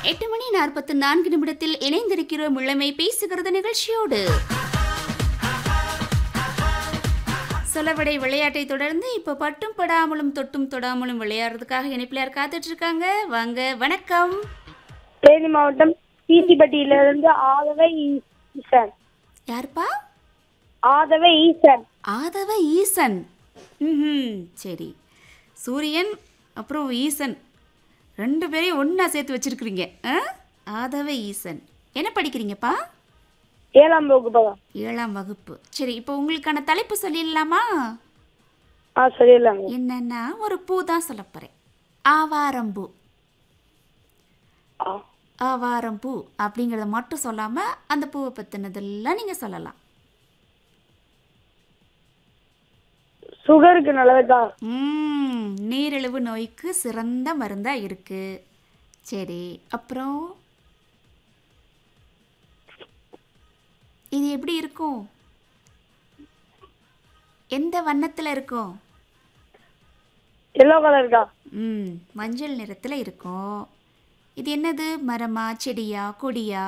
எட்டு மணி நாற்பத்தி நான்கு நிமிடத்தில் இணைந்திருக்கிறோம் இளமை பேசுகிறது நிகழ்ச்சியோடு சொலவடை விளையாட்டை தொடர்ந்து இப்போ பட்டும் படாமலும் தொட்டும் தொடாமலும் விளையாடுறதுக்காக இணைப்பிலையார் காத்துட்டு இருக்காங்க வாங்க வணக்கம் தேனி மாவட்டம் ஈசிப்பட்டியிலிருந்து ஆதவ ஈ- ஈசன் யாருப்பா ஆதவ ஈசன் ஆதவ ஈசன் ம் சரி சூரியன் அப்புறம் ஈசன் ரெண்டு பேரையும் ஒன்றா சேர்த்து வச்சிருக்கிறீங்க ஆ? ஆதவ ஈசன் என்ன படிக்கிறீங்கப்பா ஏழாம் வகுப்பு ஏழாம் வகுப்பு சரி இப்போ உங்களுக்கான தலைப்பு சொல்லிடலாமா ஆ சொல்லிடலாங்க என்னன்னா ஒரு பூ தான் சொல்ல போகிறேன் ஆவாரம்பூ ஆ ஆவாரம்பூ அப்படிங்கிறத மட்டும் சொல்லாமல் அந்த பூவை பற்றினதெல்லாம் நீங்கள் சொல்லலாம் சுகருக்கு நல்லதுக்கா ம் நீரிழிவு நோய்க்கு சிறந்த மருந்தாக இருக்கு சரி அப்புறம் இது எப்படி இருக்கும் எந்த வண்ணத்தில் இருக்கும் எல்லோ கலருக்கா ம் மஞ்சள் நிறத்தில் இருக்கும் இது என்னது மரமா செடியா கொடியா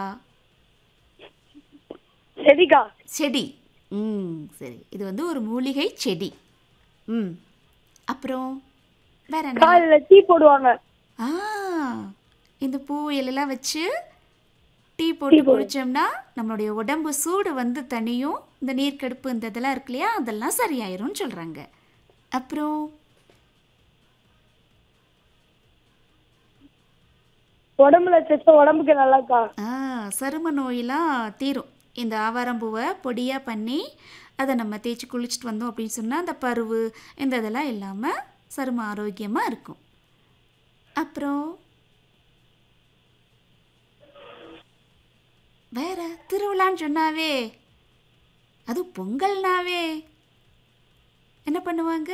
செடிக்கா செடி ம் சரி இது வந்து ஒரு மூலிகை செடி ம் அப்புறம் வேற என்ன காலையில டீ போடுவாங்க ஆ இந்த பூ இலையெல்லாம் வச்சு டீ போட்டு குடிச்சோம்னா நம்மளுடைய உடம்பு சூடு வந்து தனியும் இந்த நீர்க்கடுப்பு இந்த இதெல்லாம் இருக்கு இல்லையா அதெல்லாம் சரியாயிரும்னு சொல்கிறாங்க அப்புறம் உடம்புல செத்த உடம்புக்கு நல்லாக்கா ஆ சரும நோயெல்லாம் தீரும் இந்த ஆவாரம்பூவை பொடியாக பண்ணி அதை நம்ம தேய்ச்சி குளிச்சுட்டு வந்தோம் அப்படின்னு சொன்னால் அந்த பருவு இந்த இதெல்லாம் இல்லாமல் சரும ஆரோக்கியமாக இருக்கும் அப்புறம் வேற திருவிழான்னு சொன்னாவே அது பொங்கல்னாவே என்ன பண்ணுவாங்க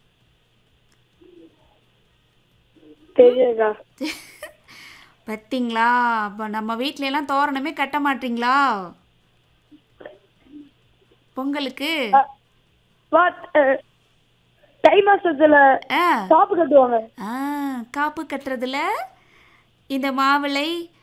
தெரியுதுக்கா பார்த்தீங்களா அப்போ நம்ம வீட்ல எல்லாம் தோரணமே கட்ட மாட்டீங்களா பொங்கலுக்கு வா அஹ், தை மாசத்துல ஆ காப்பு கட்டுவாங்க ஆ காப்பு கட்டுறதுல இந்த மாவிளை